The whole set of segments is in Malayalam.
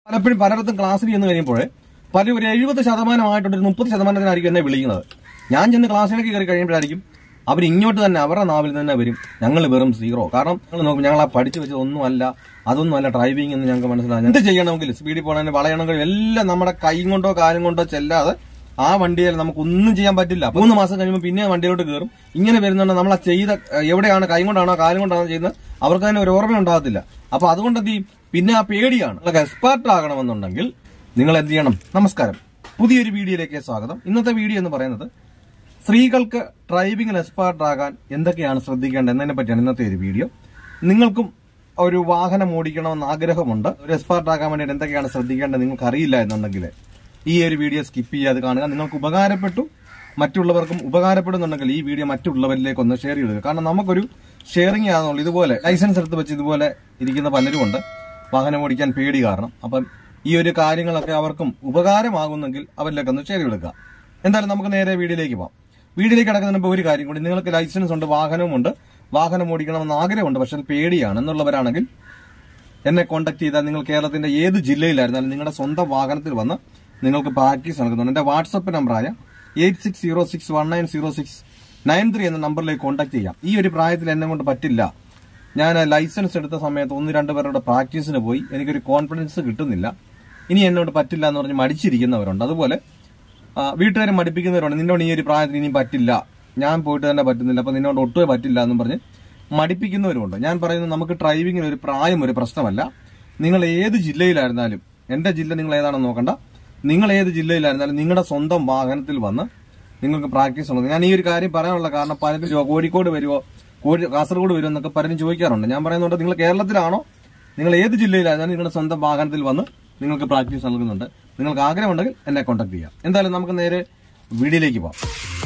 പലപ്പോഴും പലയിടത്തും ക്ലാസ്സിൽ ചെന്ന് കഴിയുമ്പോൾ പല ഒരു എഴുപത് ശതമാനമായിട്ടുണ്ട് ഒരു മുപ്പത് ശതമാനത്തിനായിരിക്കും എന്നെ വിളിക്കുന്നത് ഞാൻ ചെന്ന് ക്ലാസ്സിലേക്ക് കയറി കഴിയുമ്പോഴായിരിക്കും അവർ ഇങ്ങോട്ട് തന്നെ അവരുടെ നാവിൽ തന്നെ വരും ഞങ്ങൾ വെറും സീറോ കാരണം നിങ്ങൾ നോക്കും ഞങ്ങൾ ആ പഠിച്ചു വെച്ചത് ഒന്നുമല്ല അതൊന്നുമല്ല ഡ്രൈവിംഗ് എന്ന് ഞങ്ങൾക്ക് മനസ്സിലാകും എന്ത് ചെയ്യണമെങ്കിലും സ്പീഡിൽ പോകണമെങ്കിൽ വളയണമെങ്കിലും എല്ലാം നമ്മുടെ കൈ കൊണ്ടോ കാലും കൊണ്ടോ ചെല്ലാതെ ആ വണ്ടിയിൽ നമുക്ക് ഒന്നും ചെയ്യാൻ പറ്റില്ല മൂന്ന് മാസം കഴിയുമ്പോൾ പിന്നെ ആ വണ്ടിയിലോട്ട് കയറും ഇങ്ങനെ വരുന്നുണ്ട് നമ്മൾ ആ ചെയ്ത എവിടെയാണ് കൈ കൊണ്ടാണോ കാലും കൊണ്ടാണോ ചെയ്യുന്നത് അവർക്ക് തന്നെ ഒരു ഓർമ്മ ഉണ്ടാകത്തില്ല അപ്പൊ അതുകൊണ്ട് എന്ത് ചെയ്യും പിന്നെ ആ പേടിയാണ് നിങ്ങൾക്ക് എക്സ്പേർട്ട് ആകണമെന്നുണ്ടെങ്കിൽ നിങ്ങൾ എന്ത് ചെയ്യണം നമസ്കാരം പുതിയൊരു വീഡിയോയിലേക്ക് സ്വാഗതം ഇന്നത്തെ വീഡിയോ എന്ന് പറയുന്നത് സ്ത്രീകൾക്ക് ഡ്രൈവിംഗിൽ എക്സ്പേർട്ട് ആകാൻ എന്തൊക്കെയാണ് ശ്രദ്ധിക്കേണ്ടത് എന്നതിനെ പറ്റിയാണ് ഇന്നത്തെ ഒരു വീഡിയോ നിങ്ങൾക്കും ഒരു വാഹനം ഓടിക്കണമെന്ന് ആഗ്രഹമുണ്ട് ഒരു എക്സ്പേർട്ട് ആകാൻ വേണ്ടിയിട്ട് എന്തൊക്കെയാണ് ശ്രദ്ധിക്കേണ്ടത് നിങ്ങൾക്ക് അറിയില്ല എന്നുണ്ടെങ്കിൽ ഈ ഒരു വീഡിയോ സ്കിപ്പ് ചെയ്യാതെ കാണുക നിങ്ങൾക്ക് ഉപകാരപ്പെട്ടു മറ്റുള്ളവർക്കും ഉപകാരപ്പെടുന്നുണ്ടെങ്കിൽ ഈ വീഡിയോ മറ്റുള്ളവരിലേക്ക് ഒന്ന് ഷെയർ ചെയ്യുക കാരണം നമുക്കൊരു ഷെയറിംഗ് ആണെന്നുള്ളൂ ഇതുപോലെ ലൈസൻസ് എടുത്ത് വെച്ച് ഇതുപോലെ ഇരിക്കുന്ന പലരും ഉണ്ട് വാഹനം ഓടിക്കാൻ പേടി കാരണം അപ്പം ഈ ഒരു കാര്യങ്ങളൊക്കെ അവർക്കും ഉപകാരമാകുന്നെങ്കിൽ അവരിലേക്ക് ഒന്ന് ഷെയർ കൊടുക്കുക എന്തായാലും നമുക്ക് നേരെ വീഡിയോയിലേക്ക് പോകാം വീഡിയോയിലേക്ക് കിടക്കുന്നതിന് മുമ്പ് ഒരു കാര്യം കൂടി നിങ്ങൾക്ക് ലൈസൻസ് ഉണ്ട് വാഹനവുമുണ്ട് വാഹനം ഓടിക്കണമെന്ന് ആഗ്രഹമുണ്ട് പക്ഷെ അത് പേടിയാണ് എന്നുള്ളവരാണെങ്കിൽ എന്നെ കോൺടാക്ട് ചെയ്താൽ നിങ്ങൾ കേരളത്തിന്റെ ഏത് ജില്ലയിലായിരുന്നാലും നിങ്ങളുടെ സ്വന്തം വാഹനത്തിൽ വന്ന് നിങ്ങൾക്ക് പ്രാക്ടീസ് നടക്കുന്നുണ്ട് എന്റെ വാട്സപ്പ് നമ്പറായ eight six zero six one nine zero six nine three എന്ന നമ്പറിലേക്ക് കോൺടാക്ട് ചെയ്യാം ഈ ഒരു പ്രായത്തിൽ എന്നെ കൊണ്ട് പറ്റില്ല ഞാൻ ലൈസൻസ് എടുത്ത സമയത്ത് ഒന്ന് രണ്ട് പേരുടെ പ്രാക്ടീസിന് പോയി എനിക്കൊരു കോൺഫിഡൻസ് കിട്ടുന്നില്ല ഇനി എന്നോട് പറ്റില്ല എന്ന് പറഞ്ഞ് മടിച്ചിരിക്കുന്നവരുണ്ട് അതുപോലെ ആ, വീട്ടുകാരെ മടിപ്പിക്കുന്നവരുണ്ട് നിന്നോട് ഈ ഒരു പ്രായത്തിൽ ഇനി പറ്റില്ല ഞാൻ പോയിട്ട് തന്നെ പറ്റുന്നില്ല അപ്പൊ നിന്നോട് ഒട്ടുമേ പറ്റില്ല എന്നും പറഞ്ഞ് മടിപ്പിക്കുന്നവരുമുണ്ട് ഞാൻ പറയുന്നത് നമുക്ക് ഡ്രൈവിങ്ങിന് ഒരു പ്രായം ഒരു പ്രശ്നമല്ല നിങ്ങൾ ഏത് ജില്ലയിലായിരുന്നാലും എന്റെ ജില്ല നിങ്ങൾ ഏതാണെന്ന് നോക്കണ്ട നിങ്ങൾ ഏത് ജില്ലയിലായിരുന്നാലും നിങ്ങളുടെ സ്വന്തം വാഹനത്തിൽ വന്ന് നിങ്ങൾക്ക് പ്രാക്ടീസ് ഉള്ളത് ഞാൻ ഈ ഒരു കാര്യം പറയാനുള്ള കാരണം പലരും ചോ- കോഴിക്കോട് വരുമോ കോഴി കാസർഗോഡ് വരുമോ എന്നൊക്കെ പലരും ചോദിക്കാറുണ്ട് ഞാൻ പറയുന്നുണ്ട് നിങ്ങൾ കേരളത്തിലാണോ നിങ്ങൾ ഏത് ജില്ലയിലായിരുന്നാലും നിങ്ങളുടെ സ്വന്തം വാഹനത്തിൽ വന്ന് നിങ്ങൾക്ക് പ്രാക്ടീസ് നൽകുന്നുണ്ട് നിങ്ങൾക്ക് ആഗ്രഹമുണ്ടെങ്കിൽ എന്നെ കോൺടാക്ട് ചെയ്യാം എന്തായാലും നമുക്ക് നേരെ വീഡിയോയിലേക്ക് പോകാം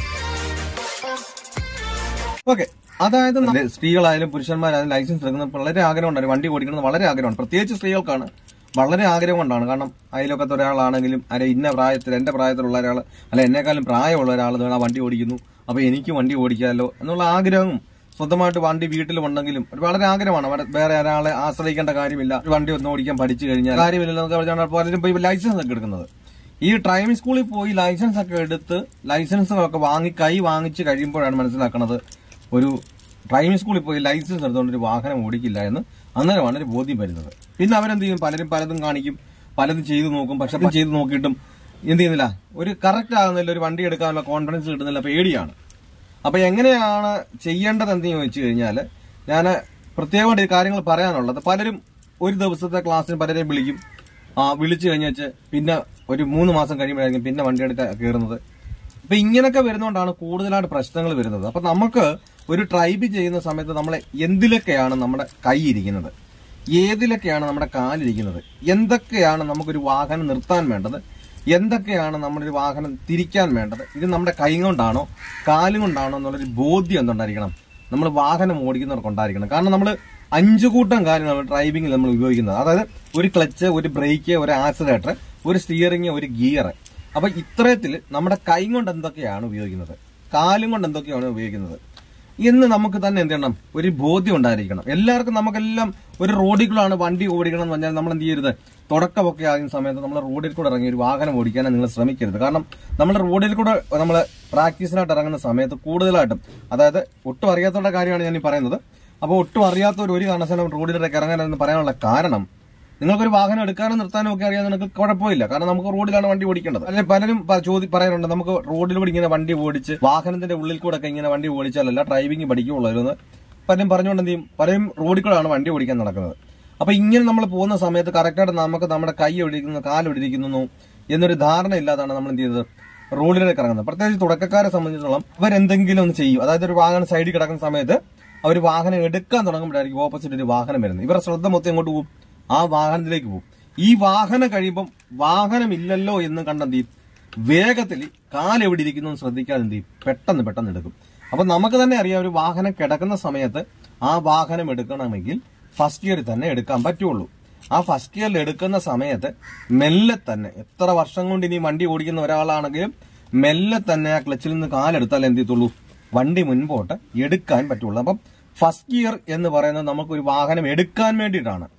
ഓക്കെ അതായത് ന- സ്ത്രീകളായാലും പുരുഷന്മാരായാലും ലൈസൻസ് എടുക്കുന്ന വളരെ ആഗ്രഹമുണ്ട് വണ്ടി ഓടിക്കുന്നത് വളരെ ആഗ്രഹമാണ് പ്രത്യേകിച്ച് സ്ത്രീകൾക്കാണ് വളരെ ആഗ്രഹം കൊണ്ടാണ് കാരണം അയലൊക്കത്തെ ഒരാളാണെങ്കിലും അല്ലെ ഇന്ന പ്രായത്തിൽ എന്റെ പ്രായത്തിലുള്ള ഒരാൾ അല്ല എന്നെക്കാളും പ്രായമുള്ള ഒരാൾ ആ വണ്ടി ഓടിക്കുന്നു അപ്പൊ എനിക്ക് വണ്ടി ഓടിക്കാമല്ലോ എന്നുള്ള ആഗ്രഹവും സ്വന്തമായിട്ട് വണ്ടി വീട്ടിലുണ്ടെങ്കിലും ഒരു വളരെ ആഗ്രഹമാണ് അവിടെ വേറെ ഒരാളെ ആശ്രയിക്കേണ്ട കാര്യമില്ല ഒരു വണ്ടി ഒന്ന് ഓടിക്കാൻ പഠിച്ചു കഴിഞ്ഞാൽ കാര്യമില്ലല്ലോ എന്നൊക്കെ പറഞ്ഞാണ് പലരും പോയി ലൈസൻസ് ഒക്കെ എടുക്കുന്നത് ഈ ഡ്രൈവിംഗ് സ്കൂളിൽ പോയി ലൈസൻസ് ഒക്കെ എടുത്ത് ലൈസൻസുകളൊക്കെ വാങ്ങി കൈ വാങ്ങിച്ച് കഴിയുമ്പോഴാണ് മനസ്സിലാക്കുന്നത് ഒരു ഡ്രൈവിംഗ് സ്കൂളിൽ പോയി ലൈസൻസ് എടുത്തുകൊണ്ട് ഒരു വാഹനം ഓടിക്കില്ല എന്ന് അന്നേരമാണ് ഒരു ബോധ്യം വരുന്നത് പിന്നെ അവരെന്ത് ചെയ്യും പലരും പലതും കാണിക്കും പലതും ചെയ്തു നോക്കും പക്ഷെ പലതും ചെയ്തു നോക്കിയിട്ടും എന്ത് ചെയ്യുന്നില്ല ഒരു കറക്റ്റ് ആകുന്നില്ല ഒരു വണ്ടി എടുക്കാനുള്ള കോൺഫിഡൻസ് കിട്ടുന്നില്ല പേടിയാണ് അപ്പൊ എങ്ങനെയാണ് ചെയ്യേണ്ടത് എന്ന് ചോദിച്ചു കഴിഞ്ഞാല് ഞാൻ പ്രത്യേകമായിട്ട് ഈ കാര്യങ്ങൾ പറയാനുള്ളത് പലരും ഒരു ദിവസത്തെ ക്ലാസ്സിന് പലരെയും വിളിക്കും ആ വിളിച്ചു കഴിഞ്ഞ് പിന്നെ ഒരു മൂന്ന് മാസം കഴിയുമ്പോഴായിരിക്കും പിന്നെ വണ്ടി എടുത്ത് കയറുന്നത് അപ്പൊ ഇങ്ങനൊക്കെ വരുന്നതുകൊണ്ടാണ് കൂടുതലായിട്ട് പ്രശ്നങ്ങൾ വരുന്നത് അപ്പൊ നമുക്ക് ഒരു ട്രൈബ് ചെയ്യുന്ന സമയത്ത് നമ്മളെ എന്തിലൊക്കെയാണ് നമ്മുടെ കൈ ഇരിക്കുന്നത് ഏതിലൊക്കെയാണ് നമ്മുടെ കാലിരിക്കുന്നത് എന്തൊക്കെയാണ് നമുക്കൊരു വാഹനം നിർത്താൻ വേണ്ടത് എന്തൊക്കെയാണ് നമ്മുടെ ഒരു വാഹനം തിരിക്കാൻ വേണ്ടത് ഇത് നമ്മുടെ കൈ കൊണ്ടാണോ കാലും കൊണ്ടാണോ എന്നുള്ളൊരു ബോധ്യം എന്തുണ്ടായിരിക്കണം നമ്മൾ വാഹനം ഓടിക്കുന്നവർക്കുണ്ടായിരിക്കണം കാരണം നമ്മൾ അഞ്ചു കൂട്ടം കാര്യങ്ങൾ ഡ്രൈവിംഗിൽ നമ്മൾ ഉപയോഗിക്കുന്നത് അതായത് ഒരു ക്ലച്ച് ഒരു ബ്രേക്ക് ഒരു ആക്സിലേറ്റർ ഒരു സ്റ്റിയറിംഗ് ഒരു ഗിയർ അപ്പൊ ഇത്തരത്തിൽ നമ്മുടെ കൈ കൊണ്ട് എന്തൊക്കെയാണ് ഉപയോഗിക്കുന്നത് കാലും കൊണ്ട് എന്തൊക്കെയാണ് ഉപയോഗിക്കുന്നത് എന്ന് നമുക്ക് തന്നെ എന്ത് ചെയ്യണം ഒരു ബോധ്യം ഉണ്ടായിരിക്കണം എല്ലാവർക്കും നമുക്കെല്ലാം ഒരു റോഡിൽ കൂടെയാണ് വണ്ടി ഓടിക്കണം എന്ന് പറഞ്ഞാൽ നമ്മൾ എന്ത് ചെയ്യരുത് തുടക്കമൊക്കെ ആകുന്ന സമയത്ത് നമ്മൾ റോഡിൽ കൂടെ ഇറങ്ങി ഒരു വാഹനം ഓടിക്കാൻ നിങ്ങൾ ശ്രമിക്കരുത് കാരണം നമ്മൾ റോഡിൽ കൂടെ നമ്മൾ പ്രാക്ടീസിനായിട്ട് ഇറങ്ങുന്ന സമയത്ത് കൂടുതലായിട്ടും അതായത് ഒട്ടും അറിയാത്തവരുടെ കാര്യമാണ് ഞാൻ ഈ പറയുന്നത് അപ്പോൾ ഒട്ടും അറിയാത്തവർ ഒരു കാരണവശാലും റോഡിലേക്ക് ഇറങ്ങാനെന്ന് പറയാനുള്ള കാരണം നിങ്ങൾക്കൊരു വാഹനം എടുക്കാനും നിർത്താനും ഒക്കെ അറിയാൻ നിങ്ങൾക്ക് കുഴപ്പമില്ല കാരണം നമുക്ക് റോഡിലാണ് വണ്ടി ഓടിക്കേണ്ടത് അല്ലെങ്കിൽ പലരും പ- ചോദി പറയാറുണ്ട് നമുക്ക് റോഡിലൂടെ ഇങ്ങനെ വണ്ടി ഓടിച്ച് വാഹനത്തിന്റെ ഉള്ളിൽ കൂടെ ഒക്കെ ഇങ്ങനെ വണ്ടി ഓടിച്ചാലല്ല ഡ്രൈവിംഗ് പഠിക്കുള്ളൂ എന്ന് പലരും പറഞ്ഞുകൊണ്ട് എന്ത് ചെയ്യും പലരും റോഡിൽ കൂടെയാണ് വണ്ടി ഓടിക്കാൻ നടക്കുന്നത് അപ്പൊ ഇങ്ങനെ നമ്മൾ പോകുന്ന സമയത്ത് കറക്റ്റായിട്ട് നമുക്ക് നമ്മുടെ കൈ എവിടിയിരിക്കുന്നു കാൽ എവിടിയിരിക്കുന്നു എന്നൊരു ധാരണ ഇല്ലാതാണ് നമ്മൾ എന്ത് ചെയ്തത് റോഡിലേക്ക് ഇറങ്ങുന്നത് പ്രത്യേകിച്ച് തുടക്കക്കാരെ സംബന്ധിച്ചിടത്തോളം അവരെന്തെങ്കിലും ഒന്ന് ചെയ്യും അതായത് ഒരു വാഹനം സൈഡിൽ കിടക്കുന്ന സമയത്ത് അവർ വാഹനം എടുക്കാൻ തുടങ്ങുമ്പോഴായിരിക്കും ഓപ്പോസിറ്റ് ഒരു വാഹനം വരുന്നത് ഇവരുടെ ശ്രദ്ധ മൊത്തം എങ്ങോട്ട് പോകും ആ വാഹനത്തിലേക്ക് പോകും ഈ വാഹനം കഴിയുമ്പം വാഹനമില്ലല്ലോ എന്ന് കണ്ടെന്ത് ചെയ്യും വേഗത്തിൽ കാലെവിടെ ഇരിക്കുന്നു എന്ന് ശ്രദ്ധിക്കാതെ എന്ത് ചെയ്യും പെട്ടെന്ന് പെട്ടെന്ന് എടുക്കും അപ്പൊ നമുക്ക് തന്നെ അറിയാം ഒരു വാഹനം കിടക്കുന്ന സമയത്ത് ആ വാഹനം എടുക്കണമെങ്കിൽ ഫസ്റ്റ് ഗിയറിൽ തന്നെ എടുക്കാൻ പറ്റുള്ളൂ ആ ഫസ്റ്റ് ഗിയറിൽ എടുക്കുന്ന സമയത്ത് മെല്ലെ തന്നെ എത്ര വർഷം കൊണ്ട് ഇനി വണ്ടി ഓടിക്കുന്ന ഒരാളാണെങ്കിലും മെല്ലെ തന്നെ ആ ക്ലച്ചിൽ നിന്ന് കാലെടുത്താൽ എന്ത് ചെയ്യത്തുള്ളൂ വണ്ടി മുൻപോട്ട് എടുക്കാൻ പറ്റുള്ളൂ അപ്പം ഫസ്റ്റ് ഗിയർ എന്ന് പറയുന്നത് നമുക്കൊരു വാഹനം എടുക്കാൻ വേണ്ടിയിട്ടാണ്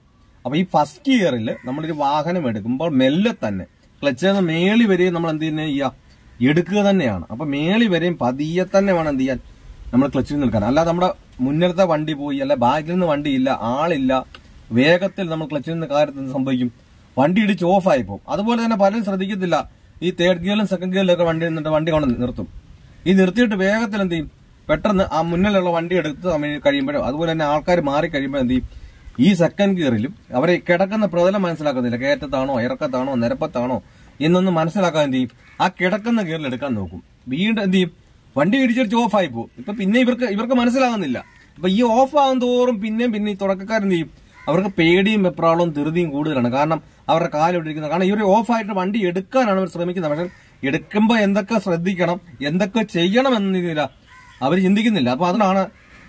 അപ്പൊ ഈ ഫസ്റ്റ് ഗിയറിൽ നമ്മളൊരു വാഹനം എടുക്കുമ്പോൾ മെല്ലെ തന്നെ ക്ലച്ചിൽ നിന്ന് മേളി വരെയും നമ്മൾ എന്ത് തന്നെ ചെയ്യുക എടുക്കുക തന്നെയാണ് അപ്പൊ മേളി വരെയും പതിയെ തന്നെ വേണം എന്ത് ചെയ്യാൻ നമ്മൾ ക്ലച്ചിൽ നിൽക്കാൻ അല്ലാതെ നമ്മുടെ മുന്നിലത്തെ വണ്ടി പോയി അല്ല ബാക്കിൽ നിന്ന് വണ്ടിയില്ല ആളില്ല വേഗത്തിൽ നമ്മൾ ക്ലച്ചിൽ നിന്ന് കാര്യത്തിൽ സംഭവിക്കും വണ്ടി ഇടിച്ച് ഓഫായി പോകും അതുപോലെ തന്നെ പലരും ശ്രദ്ധിക്കത്തില്ല ഈ തേർഡ് ഗിയറിലും സെക്കൻഡ് ഗിയറിലൊക്കെ വണ്ടി നിന്നിട്ട് വണ്ടി കൊണ്ട് നിർത്തും ഈ നിർത്തിയിട്ട് വേഗത്തിൽ എന്ത് ചെയ്യും പെട്ടെന്ന് ആ മുന്നിലുള്ള വണ്ടി എടുത്ത് സമയം കഴിയുമ്പോഴോ അതുപോലെ തന്നെ ആൾക്കാർ മാറി കഴിയുമ്പോൾ എന്ത് ചെയ്യും ഈ സെക്കൻഡ് ഗിയറിലും അവരെ കിടക്കുന്ന പ്രതലം മനസ്സിലാക്കുന്നില്ല കയറ്റത്താണോ ഇറക്കത്താണോ നിരപ്പത്താണോ എന്നൊന്നും മനസ്സിലാക്കാൻ എന്ത് ചെയ്യും ആ കിടക്കുന്ന ഗിയറിൽ എടുക്കാൻ നോക്കും വീണ്ടും എന്ത് ചെയ്യും വണ്ടി ഇടിച്ചടിച്ച് ഓഫ് ആയി പോകും ഇപ്പൊ പിന്നെ ഇവർക്ക് ഇവർക്ക് മനസ്സിലാകുന്നില്ല അപ്പൊ ഈ ഓഫ് ആകും തോറും പിന്നെയും പിന്നെ ഈ തുടക്കക്കാരെന്ത് ചെയ്യും അവർക്ക് പേടിയും വെപ്രാളവും ധൃതിയും കൂടുതലാണ് കാരണം അവരുടെ കാലിട്ടിരിക്കുന്നത് കാരണം ഇവർ ഓഫായിട്ട് വണ്ടി എടുക്കാനാണ് അവർ ശ്രമിക്കുന്നത് പക്ഷെ എടുക്കുമ്പോൾ എന്തൊക്കെ ശ്രദ്ധിക്കണം എന്തൊക്കെ ചെയ്യണം എന്നില്ല അവർ ചിന്തിക്കുന്നില്ല അപ്പൊ അതിനാണ്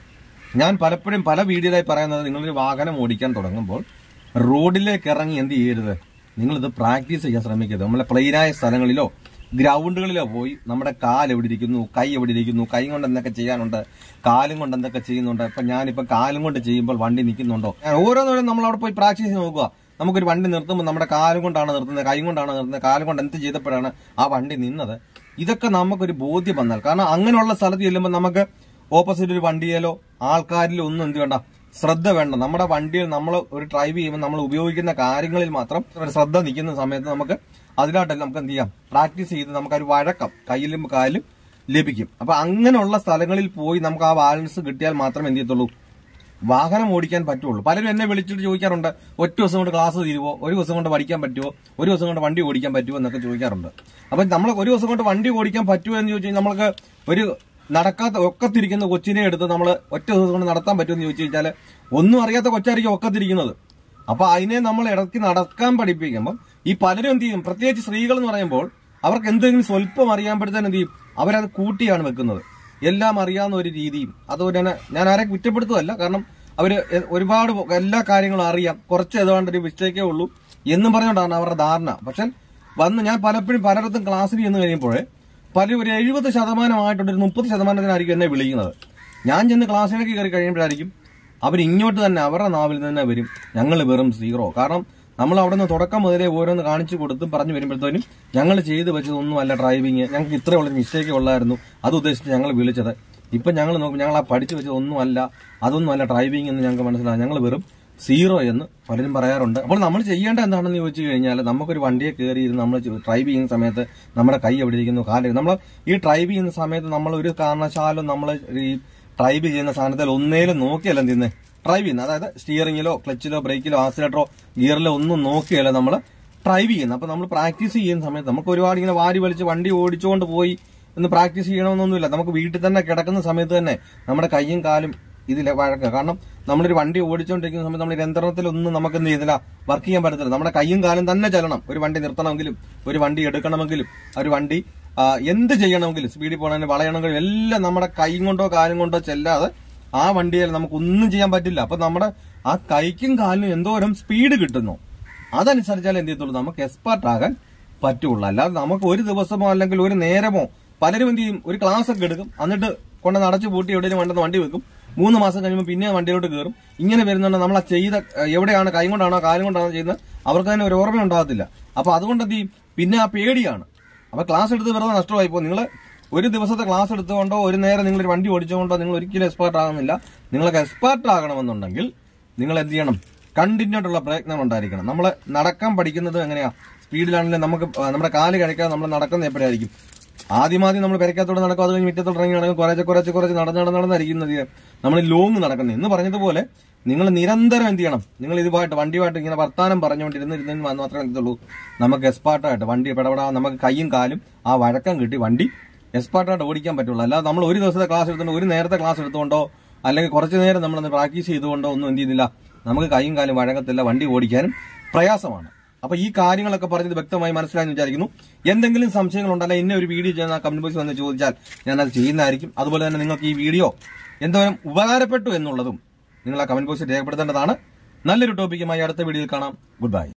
ഞാൻ പലപ്പോഴും പല വീഡിയോയിലായി പറയുന്നത് നിങ്ങളൊരു വാഹനം ഓടിക്കാൻ തുടങ്ങുമ്പോൾ റോഡിലേക്ക് ഇറങ്ങി എന്ത് ചെയ്യരുത് നിങ്ങളിത് പ്രാക്ടീസ് ചെയ്യാൻ ശ്രമിക്കരുത് നമ്മളെ പ്ലെയിനായ സ്ഥലങ്ങളിലോ ഗ്രൗണ്ടുകളിലോ പോയി നമ്മുടെ കാൽ എവിടെ ഇരിക്കുന്നു കൈ എവിടെ ഇരിക്കുന്നു കൈ കൊണ്ട് എന്തൊക്കെ ചെയ്യാനുണ്ട് കാലും കൊണ്ട് എന്തൊക്കെ ചെയ്യുന്നുണ്ട് ഇപ്പൊ ഞാനിപ്പോ കാലും കൊണ്ട് ചെയ്യുമ്പോൾ വണ്ടി നിൽക്കുന്നുണ്ടോ ഞാൻ ഓരോന്നോരും നമ്മൾ അവിടെ പോയി പ്രാക്ടീസ് ചെയ്ത് നോക്കുക നമുക്കൊരു വണ്ടി നിർത്തുമ്പോൾ നമ്മുടെ കാലും കൊണ്ടാണ് നിർത്തുന്നത് കൈ കൊണ്ടാണ് നിർത്തുന്നത് കാലും കൊണ്ട് എന്ത് ചെയ്തപ്പോഴാണ് ആ വണ്ടി നിന്നത് ഇതൊക്കെ നമുക്കൊരു ബോധ്യം വന്നാൽ കാരണം അങ്ങനെയുള്ള സ്ഥലത്ത് ചെല്ലുമ്പോൾ നമുക്ക് ഓപ്പോസിറ്റ് ഒരു വണ്ടിയിലോ ആൾക്കാരിലോ ഒന്നും എന്ത് വേണ്ട ശ്രദ്ധ വേണ്ട നമ്മുടെ വണ്ടിയിൽ നമ്മൾ ഒരു ഡ്രൈവ് ചെയ്യുമ്പോൾ നമ്മൾ ഉപയോഗിക്കുന്ന കാര്യങ്ങളിൽ മാത്രം ഒരു ശ്രദ്ധ നിൽക്കുന്ന സമയത്ത് നമുക്ക് അതിനായിട്ടല്ല നമുക്ക് എന്ത് ചെയ്യാം പ്രാക്ടീസ് ചെയ്ത് നമുക്ക് ഒരു വഴക്കം കയ്യിലും കാലിലും ലഭിക്കും അപ്പൊ അങ്ങനെയുള്ള സ്ഥലങ്ങളിൽ പോയി നമുക്ക് ആ ബാലൻസ് കിട്ടിയാൽ മാത്രമേ എന്ത് ചെയ്യത്തുള്ളൂ വാഹനം ഓടിക്കാൻ പറ്റുള്ളൂ പലരും എന്നെ വിളിച്ചിട്ട് ചോദിക്കാറുണ്ട് ഒറ്റ ദിവസം കൊണ്ട് ക്ലാസ് തീരുവോ ഒരു ദിവസം കൊണ്ട് പഠിക്കാൻ പറ്റുമോ ഒരു ദിവസം കൊണ്ട് വണ്ടി ഓടിക്കാൻ പറ്റുമോ എന്നൊക്കെ ചോദിക്കാറുണ്ട് അപ്പൊ നമ്മൾ ഒരു ദിവസം കൊണ്ട് വണ്ടി ഓടിക്കാൻ പറ്റുമോ എന്ന് ചോദിച്ചു കഴിഞ്ഞാൽ നമ്മൾക്ക് ഒരു നടക്കാത്ത ഒക്കത്തിരിക്കുന്ന കൊച്ചിനെ എടുത്ത് നമ്മൾ ഒറ്റ ദിവസം കൊണ്ട് നടത്താൻ പറ്റുമെന്ന് ചോദിച്ചു കഴിഞ്ഞാൽ ഒന്നും അറിയാത്ത കൊച്ചായിരിക്കും ഒക്കത്തിരിക്കുന്നത് അപ്പൊ അതിനെ നമ്മൾ ഇടയ്ക്ക് നടക്കാൻ പഠിപ്പിക്കുമ്പോൾ ഈ പലരും എന്ത് ചെയ്യും പ്രത്യേകിച്ച് സ്ത്രീകൾ എന്ന് പറയുമ്പോൾ അവർക്ക് എന്തെങ്കിലും സ്വല്പം അറിയാൻ എന്ത് ചെയ്യും അവരത് കൂട്ടിയാണ് വെക്കുന്നത് എല്ലാം അറിയാവുന്ന ഒരു രീതിയും അതുപോലെ തന്നെ ഞാൻ ആരെ കുറ്റപ്പെടുത്തുകയല്ല കാരണം അവര് എ- ഒരുപാട് പോ- എല്ലാ കാര്യങ്ങളും അറിയാം കുറച്ച് ഏതാണ്ട് ഒരു മിസ്റ്റേക്കേ ഉള്ളൂ എന്നും പറഞ്ഞുകൊണ്ടാണ് അവരുടെ ധാരണ പക്ഷെ വന്ന് ഞാൻ പലപ്പോഴും പലയിടത്തും ക്ലാസ്സിൽ ചെന്ന് കഴിയുമ്പോൾ പലരും ഒരു എഴുപത് ശതമാനമായിട്ടുണ്ട് ഒരു മുപ്പത് ശതമാനത്തിനായിരിക്കും എന്നെ വിളിക്കുന്നത് ഞാൻ ചെന്ന് ക്ലാസ്സിലേക്ക് കയറി കഴിയുമ്പോഴായിരിക്കും അവർ ഇങ്ങോട്ട് തന്നെ അവരുടെ നാവിൽ നിന്ന് തന്നെ വരും ഞങ്ങൾ വെറും സീറോ കാരണം നമ്മൾ അവിടെ നിന്ന് തുടക്കം മുതലേ ഓരോന്ന് കാണിച്ചു കൊടുത്തും പറഞ്ഞു വരുമ്പോഴത്തേനും ഞങ്ങൾ ചെയ്തു വെച്ചതൊന്നും അല്ല ഡ്രൈവിങ് ഞങ്ങൾക്ക് ഇത്രയുള്ള മിസ്റ്റേക്ക് ഉള്ളായിരുന്നു അത് ഉദ്ദേശിച്ച് ഞങ്ങൾ വിളിച്ചത് ഇപ്പൊ ഞങ്ങൾ നോക്കും ഞങ്ങൾ ആ പഠിച്ചു വെച്ചതൊന്നും അല്ല അതൊന്നും അല്ല ഡ്രൈവിംഗ് എന്ന് ഞങ്ങൾക്ക് മനസ്സിലാകും ഞങ്ങൾ വെറും സീറോ എന്ന് പലരും പറയാറുണ്ട് അപ്പോൾ നമ്മൾ ചെയ്യേണ്ട എന്താണെന്ന് ചോദിച്ചു കഴിഞ്ഞാൽ നമുക്കൊരു വണ്ടിയെ കയറി ഇരുന്ന് നമ്മൾ ഡ്രൈവ് ചെയ്യുന്ന സമയത്ത് നമ്മുടെ കൈ എവിടെ ഇരിക്കുന്നു കാല് നമ്മൾ ഈ ഡ്രൈവ് ചെയ്യുന്ന സമയത്ത് നമ്മൾ ഒരു കാരണവശാലും നമ്മൾ ഈ ഡ്രൈവ് ചെയ്യുന്ന സാധനത്തിൽ ഒന്നേലും നോക്കിയല്ല എന്ത് ചെയ്യുന്നത് ഡ്രൈവ് ചെയ്യുന്നത് അതായത് സ്റ്റിയറിംഗിലോ ക്ലച്ചിലോ ബ്രേക്കിലോ ആക്സിലേറ്ററോ ഗിയറിലോ ഒന്നും നോക്കിയല്ല നമ്മൾ ഡ്രൈവ് ചെയ്യുന്നത് അപ്പൊ നമ്മൾ പ്രാക്ടീസ് ചെയ്യുന്ന സമയത്ത് നമുക്ക് ഒരുപാട് ഇങ്ങനെ വാരി വലിച്ച് വണ്ടി ഓടിച്ചുകൊണ്ട് പോയി ഒന്ന് പ്രാക്ടീസ് ചെയ്യണമെന്നൊന്നുമില്ല നമുക്ക് വീട്ടിൽ തന്നെ കിടക്കുന്ന സമയത്ത് തന്നെ നമ്മുടെ കൈയും കാലും ഇതിൽ വഴക്കുക കാരണം നമ്മളൊരു വണ്ടി ഓടിച്ചുകൊണ്ടിരിക്കുന്ന സമയത്ത് നമ്മൾ യന്ത്രത്തിലൊന്നും നമുക്ക് എന്ത് ചെയ്യുന്നില്ല വർക്ക് ചെയ്യാൻ പറ്റത്തില്ല നമ്മുടെ കൈയും കാലും തന്നെ ചെല്ലണം ഒരു വണ്ടി നിർത്തണമെങ്കിലും ഒരു വണ്ടി എടുക്കണമെങ്കിലും ഒരു വണ്ടി ആ, എന്ത് ചെയ്യണമെങ്കിലും സ്പീഡിൽ പോകണമെങ്കിലും വളയണമെങ്കിലും എല്ലാം നമ്മുടെ കൈ കൊണ്ടോ കാലും കൊണ്ടോ ചെല്ലാതെ ആ വണ്ടിയിൽ നമുക്ക് ഒന്നും ചെയ്യാൻ പറ്റില്ല അപ്പൊ നമ്മുടെ ആ കൈക്കും കാലിനും എന്തോരം സ്പീഡ് കിട്ടുന്നു അതനുസരിച്ചാൽ എന്ത് ചെയ്യത്തുള്ളൂ നമുക്ക് എക്സ്പെർട്ട് ആകാൻ പറ്റുള്ളൂ അല്ലാതെ നമുക്ക് ഒരു ദിവസമോ അല്ലെങ്കിൽ ഒരു നേരമോ പലരും എന്ത് ചെയ്യും ഒരു ക്ലാസ് ഒക്കെ എടുക്കും എന്നിട്ട് കൊണ്ട് നടച്ചു പൂട്ടി എവിടെയും വേണ്ടെന്ന് വണ്ടി വെക്കും മൂന്ന് മാസം കഴിയുമ്പോൾ പിന്നെ വണ്ടിയിലോട്ട് കയറും ഇങ്ങനെ വരുന്നുണ്ട് നമ്മൾ ആ ചെയ്ത ഏഹ്, എവിടെയാണ് കൈ കൊണ്ടാണോ കാലും കൊണ്ടാണോ ചെയ്യുന്നത് അവർക്ക് തന്നെ ഒരു ഓർമ്മ ഉണ്ടാകത്തില്ല അപ്പൊ അതുകൊണ്ട് എന്ത് ചെയ്യും പിന്നെ ആ പേടിയാണ് അപ്പൊ ക്ലാസ് എടുത്ത് വെറുതെ നഷ്ടമായി പോകും നിങ്ങൾ ഒരു ദിവസത്തെ ക്ലാസ് എടുത്തുകൊണ്ടോ ഒരു നേരം നിങ്ങൾ ഒരു വണ്ടി ഓടിച്ചുകൊണ്ടോ നിങ്ങൾ ഒരിക്കലും എക്സ്പേർട്ട് ആകുന്നില്ല നിങ്ങൾക്ക് എക്സ്പേർട്ട് ആകണമെന്നുണ്ടെങ്കിൽ നിങ്ങൾ എന്ത് ചെയ്യണം കണ്ടിന്യൂ ആയിട്ടുള്ള പ്രയത്നം ഉണ്ടായിരിക്കണം നമ്മൾ നടക്കാൻ പഠിക്കുന്നത് എങ്ങനെയാ സ്പീഡിലാണെങ്കിലും നമുക്ക് ആ, നമ്മുടെ കാല് കഴിക്കാതെ നമ്മൾ നടക്കുന്ന എപ്പോഴായിരിക്കും ആദ്യമാദ്യം നമ്മൾ പെരക്കത്തോടെ നടക്കും അത് കഴിഞ്ഞ് മുറ്റത്തോട്ട് ഇറങ്ങി നടക്കും കുറച്ച് കുറച്ച് കുറച്ച് നടന്ന് നടന്ന് നടന്നായിരിക്കുന്നത് നമ്മൾ ലോങ് നടക്കുന്നത് എന്ന് പറഞ്ഞതുപോലെ നിങ്ങൾ നിരന്തരം എന്ത് ചെയ്യണം നിങ്ങൾ ഇതുമായിട്ട് വണ്ടിയുമായിട്ട് ഇങ്ങനെ വർത്താനം പറഞ്ഞുകൊണ്ടിരുന്ന് ഇരുന്ന് മാത്രമേ എന്തുള്ളൂ നമുക്ക് എക്സ്പാർട്ടായിട്ട് വണ്ടി പെടപെടാ നമുക്ക് കൈയും കാലും ആ വഴക്കം കിട്ടി വണ്ടി എക്സ്പാർട്ടായിട്ട് ഓടിക്കാൻ പറ്റുള്ളൂ അല്ലാതെ നമ്മൾ ഒരു ദിവസത്തെ ക്ലാസ് എടുത്തുകൊണ്ട് ഒരു നേരത്തെ ക്ലാസ് എടുത്തുകൊണ്ടോ അല്ലെങ്കിൽ കുറച്ച് നേരം നമ്മളൊന്ന് പ്രാക്ടീസ് ചെയ്തുകൊണ്ടോ ഒന്നും എന്ത് ചെയ്യുന്നില്ല നമുക്ക് കൈയും കാലും വഴങ്ങത്തില്ല വണ്ടി ഓടിക്കാനും പ്രയാസമാണ് അപ്പൊ ഈ കാര്യങ്ങളൊക്കെ പറഞ്ഞത് വ്യക്തമായി മനസ്സിലായെന്ന് വിചാരിക്കുന്നു എന്തെങ്കിലും സംശയങ്ങളുണ്ടല്ല ഇന്ന ഒരു വീഡിയോ ചെയ്യുന്ന കമന്റ് ബോക്സിൽ വന്ന് ചോദിച്ചാൽ ഞാൻ അത് ചെയ്യുന്നതായിരിക്കും അതുപോലെ തന്നെ നിങ്ങൾക്ക് ഈ വീഡിയോ എന്തോരം ഉപകാരപ്പെട്ടു എന്നുള്ളതും നിങ്ങൾ ആ കമന്റ് ബോക്സിൽ രേഖപ്പെടുത്തേണ്ടതാണ് നല്ലൊരു ടോപ്പിക്കുമായി അടുത്ത വീഡിയോയിൽ കാണാം ഗുഡ് ബൈ